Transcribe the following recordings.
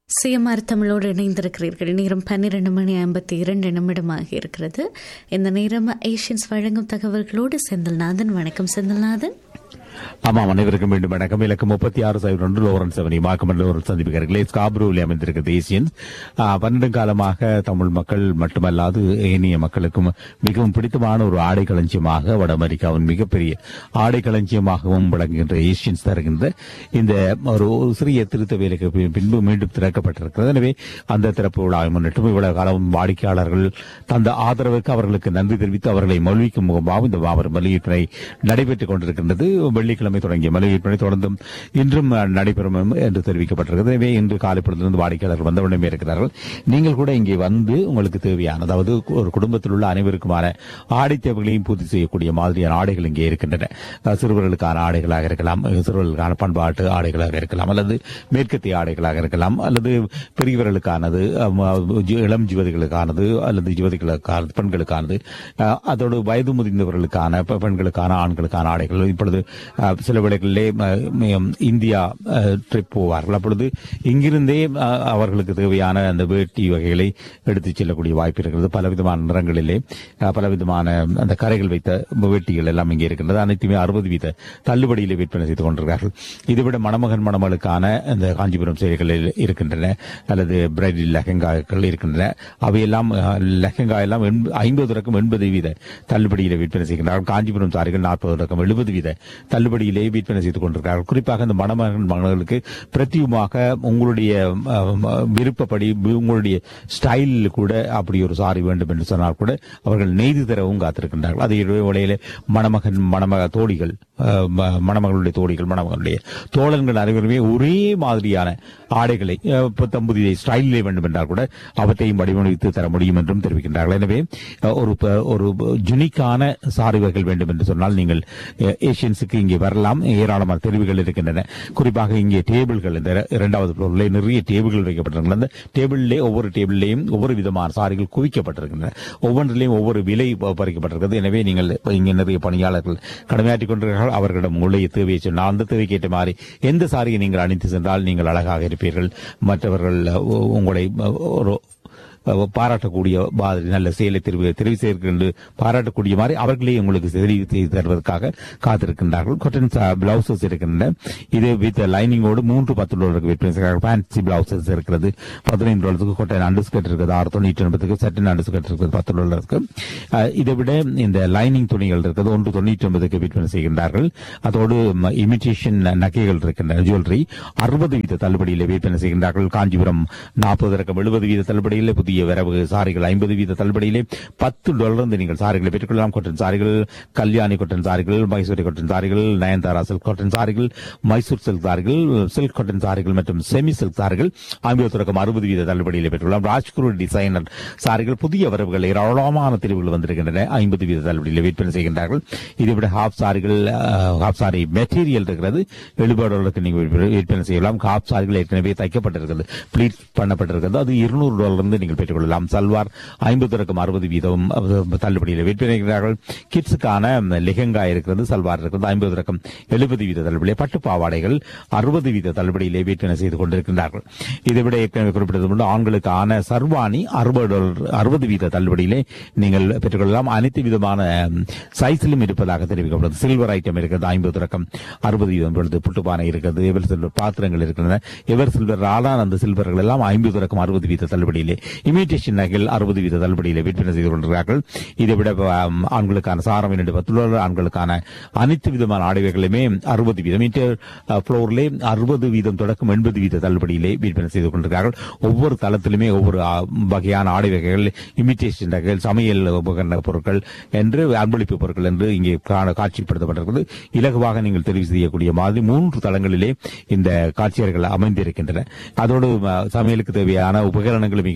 CMR தமிழோடு இணைந்திருக்கிறீர்கள் நேரம் பன்னிரண்டு மணி ஐம்பத்தி இரண்டு நிமிடமாக இருக்கிறது இந்த நேரம் ஏஷியன்ஸ் வழங்கும் தகவல்களோடு செந்தில்நாதன் வணக்கம் செந்தில்நாதன் ஆமாம் அனைவருக்கும் மீண்டும் வணக்கம் இலக்கம் முப்பத்தி ஆறு சைபர் ஒன்று லோரன்ஸ் அவனி மாக்கமண்டல ஒரு சந்திப்புகிறார்களே ஸ்காப்ரூவில் அமைந்திருக்கிறது ஏசியன்ஸ் பன்னெண்டு காலமாக தமிழ் மக்கள் மட்டுமல்லாது ஏனைய மக்களுக்கும் மிகவும் பிடித்தமான ஒரு ஆடை களஞ்சியமாக வட அமெரிக்காவின் மிகப்பெரிய ஆடை களஞ்சியமாகவும் விளங்குகின்ற ஏசியன்ஸ் தருகின்ற இந்த ஒரு ஒரு சிறிய திருத்த வேலைக்கு பி- பின்பு மீண்டும் திறக்கப்பட்டிருக்கிறது எனவே அந்த திறப்பு விழாவை முன்னிட்டு இவ்வளவு காலம் வாடிக்கையாளர்கள் தந்த ஆதரவுக்கு அவர்களுக்கு நன்றி தெரிவித்து அவர்களை மொழிக்கும் முகமாக இந்த மாபெரும் வெளியீட்டை நடைபெற்றுக் கொண்டிருக்கின்றது வெள்ளிக்கிழமை தொடங்கிய மளிகைப்பணி தொடர்ந்தும் இன்றும் அஹ், நடைபெறும் என்று தெரிவிக்கப்பட்டிருக்கிறது எனவே இன்று காலை பொழுதிலிருந்து வாடிக்கையாளர்கள் வந்தவுடனே இருக்கிறார்கள் நீங்கள் கூட இங்கே வந்து உங்களுக்கு தேவையான அதாவது ஒரு குடும்பத்தில் உள்ள அனைவருக்குமான ஆடை தேவைகளையும் பூர்த்தி செய்யக்கூடிய மாதிரியான ஆடைகள் இங்கே இருக்கின்றன அஹ், சிறுவர்களுக்கான ஆடைகளாக இருக்கலாம் அஹ், சிறுவர்களுக்கான பண்பாட்டு ஆடைகளாக இருக்கலாம் அல்லது மேற்கத்திய ஆடைகளாக இருக்கலாம் அல்லது பெரியவர்களுக்கானது அஹ், ஜி- இளம் ஜுவதிகளுக்கானது அல்லது ஜுவதிகளுக்கானது பெண்களுக்கானது அஹ், அதோடு வயது முதிர்ந்தவர்களுக்கான பெ- பெண்களுக்கான ஆண்களுக்கான ஆடைகள் இப்பொழுது அஹ், சில வேளைகளிலே அஹ், மிக- இந்தியா ட்ரிப் போவார்கள் அப்பொழுது இங்கிருந்தே அஹ், அவர்களுக்கு தேவையான அந்த வேட்டி வகைகளை எடுத்துச் செல்லக்கூடிய வாய்ப்பு இருக்கிறது பலவிதமான நிறங்களிலே அஹ், பலவிதமான அந்த கரைகள் வைத்த வேட்டிகள் எல்லாம் இங்கே இருக்கின்றது அனைத்துமே அறுபது வீத தள்ளுபடியிலே விற்பனை செய்து கொண்டிருக்கிறார்கள் இதுவிட மணமகன் மணமகளுக்கான இந்த காஞ்சிபுரம் சேலைகளில் இருக்கின்றன அல்லது பிரைடல் லெஹங்காக்கள் இருக்கின்றன அவையெல்லாம் அஹ், லெஹங்கா எல்லாம் எண்ப- ஐம்பது ரக்கம் எண்பது வீத தள்ளுபடியிலே விற்பனை செய்கின்றார்கள் காஞ்சிபுரம் சாரிகள் நாற்பது ரக்கம் எழுபது வீத தள்ளுபடியிலே விற்பனை செய்து கொண்டிருக்கிறார்கள் குறிப்பாக இந்த மணமகன் மணமகளுக்கு பிரத்தியுமாக உங்களுடைய அஹ், விருப்பப்படி உங்களுடைய ஸ்டைலில் கூட அப்படி ஒரு சாரி வேண்டும் என்று சொன்னால் கூட அவர்கள் நெய்து தரவும் காத்திருக்கின்றார்கள் அதே வேளையிலே மணமகன் மணமக தோழிகள் அஹ், ம- மணமகளுடைய தோழிகள் மணமகளுடைய தோழன்கள் அனைவருமே ஒரே மாதிரியான ஆடைகளை அஹ், இப்ப தம்புதியை ஸ்டைலிலே வேண்டும் என்றால் கூட அவற்றையும் வடிவமைத்து தர முடியும் என்றும் தெரிவிக்கின்றார்கள் எனவே அஹ், ஒரு ப- ஒரு ஜுனிக்கான சாரி வகைகள் வேண்டும் என்று சொன்னால் நீங்கள் அஹ், ஏஷியன்ஸுக்கு இங்கே வரலாம் ஏராளமான தெரிவுகள் இருக்கின்றன குறிப்பாக இங்கே டேபிள்கள் இந்த இர- இரண்டாவது ஃப்ளோரில் நிறைய டேபிள்கள் வைக்கப்பட்டிருக்கின்றன அந்த டேபிளிலே ஒவ்வொரு டேபிள்லேயும் ஒவ்வொரு விதமான சாரிகள் குவிக்கப்பட்டிருக்கின்றன ஒவ்வொன்றிலேயும் ஒவ்வொரு விலை ப- பறிக்கப்பட்டிருக்கிறது எனவே நீங்கள் இங்கே நிறைய பணியாளர்கள் கடமையாற்றிக் கொண்டிருக்கிறார்கள் அவர்களிடம் உங்களுடைய தேவையை சொன்னால் அந்த தேவைக்கு ஏற்ற மாதிரி எந்த சாரியை நீங்கள் அணிந்து சென்றால் நீங்கள் அழகாக இருப்பீர்கள் மற்றவர்கள் அஹ், உங்களை அஹ், ஒரு அஹ், பாராட்டக்கூடிய மாதிரி நல்ல செயலை தெரிவு தெரிவு செய்திருந்து பாராட்டக்கூடிய மாதிரி அவர்களே உங்களுக்கு தெரிவு செய்து தருவதற்காக காத்திருக்கின்றார்கள் கொட்டன் பிளவுசஸ் இருக்கின்றன இது வித் லைனிங்கோடு மூன்று பத்து டாலருக்கு விற்பனை செய்கிறார்கள் ஃபேன்சி பிளவுசஸ் இருக்கிறது பதினைந்து டாலருக்கு கொட்டன் அண்டர்ஸ்கர்ட் இருக்குது ஆறு தொண்ணூற்றி ஒன்பதுக்கு சட்டன் அண்டர்ஸ்கர்ட் இருக்குது பத்து டாலருக்கு அஹ், இதை விட இந்த லைனிங் துணிகள் இருக்குது ஒன்று தொண்ணூற்றி ஒன்பதுக்கு விற்பனை செய்கின்றார்கள் அதோடு இமிட்டேஷன் நகைகள் இருக்கின்றன ஜுவல்லரி அறுபது வீத தள்ளுபடியில் விற்பனை செய்கின்றார்கள் காஞ்சிபுரம் நாற்பது ரகம் எழுபது வீத தள்ளுபடியில் புதிய வரவு சாரிகள் ஐம்பது வீத தள்ளுபடியிலே பத்து டாலர் இருந்து நீங்கள் சாரிகளை பெற்றுக்கொள்ளலாம் கொட்டன் சாரிகள் கல்யாணி கொட்டன் சாரிகள் மைசூரி கொட்டன் சாரிகள் நயன்தாரா சில்க் கொட்டன் சாரிகள் மைசூர் சில்க் சாரிகள் சில்க் கொட்டன் சாரிகள் மற்றும் செமி சில்க் சாரிகள் ஐம்பது ரகம் அறுபது வீத தள்ளுபடியில் பெற்றுக்கொள்ளலாம் ராஜ்குரு டிசைனர் சாரிகள் புதிய வரவுகள் ஏராளமான தெரிவுகள் வந்திருக்கின்றன ஐம்பது வீத தள்ளுபடியில் விற்பனை செய்கின்றார்கள் இதைவிட ஹாஃப் சாரிகள் ஹாஃப் சாரி மெட்டீரியல் இருக்கிறது எழுபது டாலருக்கு நீங்கள் விற்பனை- விற்பனை செய்யலாம் ஹாஃப் சாரிகள் ஏற்கனவே தைக்கப்பட்டிருக்கிறது ப்ளீட் பண்ணப்பட்டிருக்கிறது அது இருநூறு டாலர் இருந்து நீங்கள் பெற்றுக்கொள்ளலாம் சல்வார் ஐம்பது ரகம் அறுபது வீதம் அஹ், தள்ளுபடியில் விற்பனை செய்கிறார்கள் கிட்ஸுக்கான லெஹங்கா இருக்கிறது சல்வார் இருக்கிறது ஐம்பது ரகம் எழுபது வீத தள்ளுபடியில் பட்டு பாவாடைகள் அறுபது வீத தள்ளுபடியிலே விற்பனை செய்து கொண்டிருக்கின்றார்கள் இதைவிட ஏற்கனவே குறிப்பிட்டது போன்று ஆண்களுக்கான சர்வாணி அறுபது டாலர் அறுபது வீத தள்ளுபடியிலே நீங்கள் பெற்றுக்கொள்ளலாம் அனைத்து விதமான சைஸிலும் இருப்பதாக தெரிவிக்கப்படுது சில்வர் ஐட்டம் இருக்கிறது ஐம்பது ரகம் அறுபது வீதம் பொழுது புட்டுப்பானை இருக்கிறது எவர் சில்வர் பாத்திரங்கள் இருக்கின்றன எவர் சில்வர் ஆளான அந்த சில்வர்கள் எல்லாம் ஐம்பது ரகம் அறுபது வீத தள்ளுபடியிலே இமிட்டேஷன் நகைகள் அறுபது வீத தள்ளுபடியிலே விற்பனை செய்து கொண்டிருக்கிறார்கள் இதை விட ஆம், ஆண்களுக்கான சாரம் இரண்டு பத்து டாலர் ஆண்களுக்கான அனைத்து விதமான ஆடைகளுமே அறுபது வீதம் மீட்டர் ஃப்ளோர்லே அறுபது வீதம் தொடக்கம் எண்பது வீத தள்ளுபடியிலே விற்பனை செய்து கொண்டிருக்கிறார்கள் ஒவ்வொரு தளத்திலுமே ஒவ்வொரு ஆ, வகையான ஆடை வகைகள் இமிட்டேஷன் நகைகள் சமையல் உபகரண பொருட்கள் என்று அன்பளிப்பு பொருட்கள் என்று இங்கே கா- காட்சிப்படுத்தப்பட்டிருக்கிறது இலகுவாக நீங்கள் தெரிவு செய்யக்கூடிய மாதிரி மூன்று தளங்களிலே இந்த காட்சியர்கள் அமைந்திருக்கின்றன அதோடு ம, சமையலுக்கு தேவையான உபகரணங்களும் இங்கே வைக்க- குறைந்த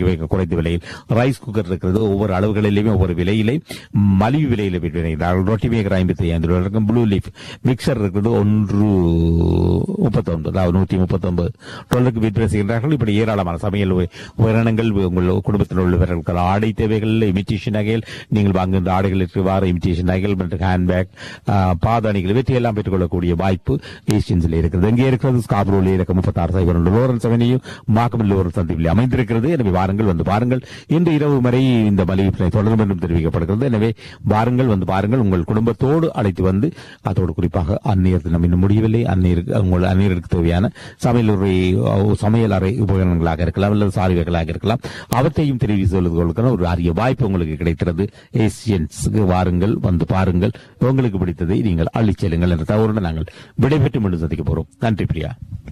குறைந்த விலையில் ரைஸ் குக்கர் இருக்கிறது ஒவ்வொரு அளவுகளிலுமே ஒவ்வொரு விலையிலே மலிவு விலையில் விற்பனை ரொட்டி மேக்கர் ஐம்பத்தி ஐந்து ரூபாய் இருக்கும் ப்ளூ லீஃப் மிக்சர் இருக்கிறது ஒன்று முப்பத்தொன்பது அதாவது நூற்றி முப்பத்தொன்பது டாலருக்கு விற்பனை செய்கின்றார்கள் இப்படி ஏராளமான சமையல் உப- உபகரணங்கள் உங்கள் குடும்பத்தில் உள்ளவர்கள் ஆடை தேவைகள் இமிட்டேஷன் நகைகள் நீங்கள் வாங்குகின்ற ஆடைகளுக்கு வார இமிட்டேஷன் நகைகள் மற்றும் ஹேண்ட்பேக் பாதாணிகள் இவற்றையெல்லாம் பெற்றுக்கொள்ளக்கூடிய வாய்ப்பு ஏசியன்ஸில் இருக்கிறது இங்கே இருக்கிறது ஸ்காப்ரோவில் இருக்க முப்பத்தாறு சைபர் ஒன்று லோரன்ஸ் அவென்யூ மாக்கமில் லோரன்ஸ் சந்திப்பில் அமைந்திருக்கிறது எனவே வாருங்கள் வந்து பாருங்கள் இன்று இரவு வரை இந்த மலிவு விற்பனை தொடரும் என்றும் தெரிவிக்கப்படுகிறது எனவே வாருங்கள் வந்து பாருங்கள் உங்கள் குடும்பத்தோடு அழைத்து வந்து அதோடு குறிப்பாக அந்நியர் தினம் இன்னும் முடியவில்லை அந்நியருக்கு உங்கள் அந்நியருக்கு தேவையான சமையல் உரை சமையல் அறை உபகரணங்களாக இருக்கலாம் அல்லது சாரிகைகளாக இருக்கலாம் அவற்றையும் தெரிவித்து சொல்வதற்கான ஒரு அரிய வாய்ப்பு உங்களுக்கு கிடைக்கிறது ஏசியன்ஸுக்கு வாருங்கள் வந்து பாருங்கள் உங்களுக்கு பிடித்ததை நீங்கள் அள்ளிச் செல்லுங்கள் என்ற தவறுடன் நாங்கள் விடைபெற்று மீண்டும் சந்திக்க போறோம் நன்றி பிரியா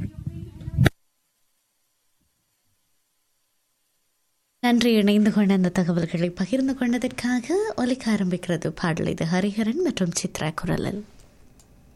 நன்றி இணைந்து கொண்ட அந்த தகவல்களை பகிர்ந்து கொண்டதற்காக ஒலிக்க ஆரம்பிக்கிறது பாடல் இது ஹரிஹரன் மற்றும் சித்ரா குரலில்